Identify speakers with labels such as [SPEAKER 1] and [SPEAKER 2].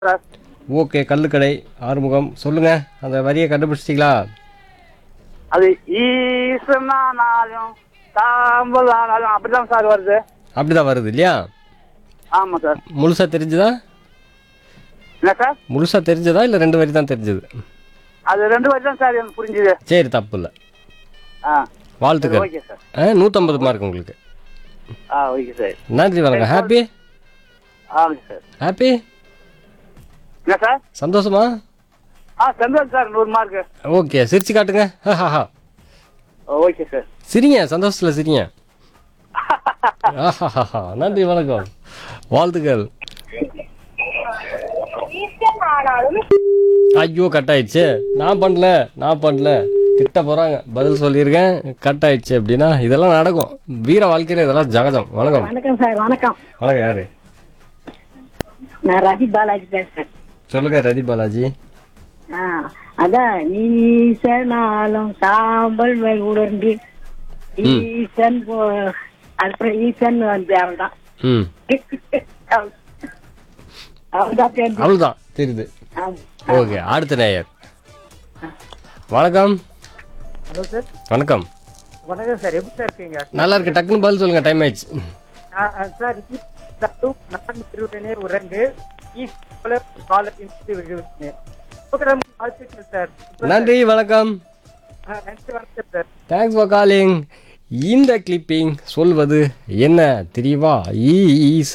[SPEAKER 1] Sir
[SPEAKER 2] okay கல்லுக்கடை Arumugam சொல்லுங்க அந்த வரியை கண்டுபிடிச்சிட்டீங்களா
[SPEAKER 1] அது ஈசனானாலும் தாம்பல் ஆனாலும் அப்படிதான் சார் வருது
[SPEAKER 2] அப்படிதான் வருது இல்லையா
[SPEAKER 1] ஆமாம் சார்
[SPEAKER 2] முழுசா தெரிஞ்சதா
[SPEAKER 1] என்ன சார்
[SPEAKER 2] முழுசா தெரிஞ்சதா இல்லை ரெண்டு வரி தான் தெரிஞ்சது
[SPEAKER 1] அது ரெண்டு வரி தான் சார் எனக்கு புரிஞ்சுது
[SPEAKER 2] சரி தப்பு இல்லை
[SPEAKER 1] ஆ
[SPEAKER 2] வாழ்த்துக்கள்
[SPEAKER 1] ஓகே சார்
[SPEAKER 2] ஆ நூற்றம்பது மார்க் உங்களுக்கு
[SPEAKER 1] ஆ ஓகே சார்
[SPEAKER 2] நன்றி வணக்கம் ஹாப்பி
[SPEAKER 1] ஆமாங்க சார்
[SPEAKER 2] ஹாப்பி
[SPEAKER 1] என்ன சார்
[SPEAKER 2] சந்தோஷமா
[SPEAKER 1] ஆ சந்தோஷம் சார் நூறு மார்க்கு
[SPEAKER 2] ஓகே சிரிச்சு காட்டுங்க ஹஹாஹா.
[SPEAKER 1] ஓகே சார்
[SPEAKER 2] சிரிங்க சந்தோஷத்தில் சிரிங்க ஆஹாஹாஹா. நன்றி வணக்கம் வாழ்த்துக்கள் ஐயோ கட் ஆயிடுச்சு நான் பண்ணல நான் பண்ணல திட்ட போறாங்க பதில் சொல்லியிருக்கேன் கட் ஆயிடுச்சு அப்படின்னா இதெல்லாம் நடக்கும் வீர வாழ்க்கையில இதெல்லாம் ஜகஜம் வணக்கம்
[SPEAKER 3] வணக்கம் சார் வணக்கம்
[SPEAKER 2] வணக்கம் யாரு
[SPEAKER 3] நான் ரவி பாலாஜி பேசுறேன்
[SPEAKER 2] சொல்லுங்க ரதி பாலாஜி
[SPEAKER 3] ஆ, அதான் ஈசனாலும் சாம்பல் மேல் உடர்ந்து ஈசன் போ- அப்புறம் ஈசன் வந்து அவள்தான்
[SPEAKER 2] ம்
[SPEAKER 3] அவள்தான் தெரிஞ்சு
[SPEAKER 2] அவ்வளோதான் தெரியுது ஓகே அடுத்த நேயர் வணக்கம்
[SPEAKER 1] ஹலோ சார்
[SPEAKER 2] வணக்கம்
[SPEAKER 1] வணக்கம் சார் எப்படி சார் இருக்கீங்க
[SPEAKER 2] நல்லா இருக்கு டக்குன்னு பதில் சொல்லுங்க டைம் ஆயிடுச்சு
[SPEAKER 1] சார் நான் இருபது உரங்கு காலத்தின் ப்ரோக்ராம் வாழ்த்துக்கள் சார்
[SPEAKER 2] நன்றி வணக்கம்
[SPEAKER 1] நன்றி வணக்கம் சார்
[SPEAKER 2] தேங்க்ஸ் ஃபார் காலிங் இந்த கிளிப்பிங் சொல்வது என்ன தெரியவா ஈ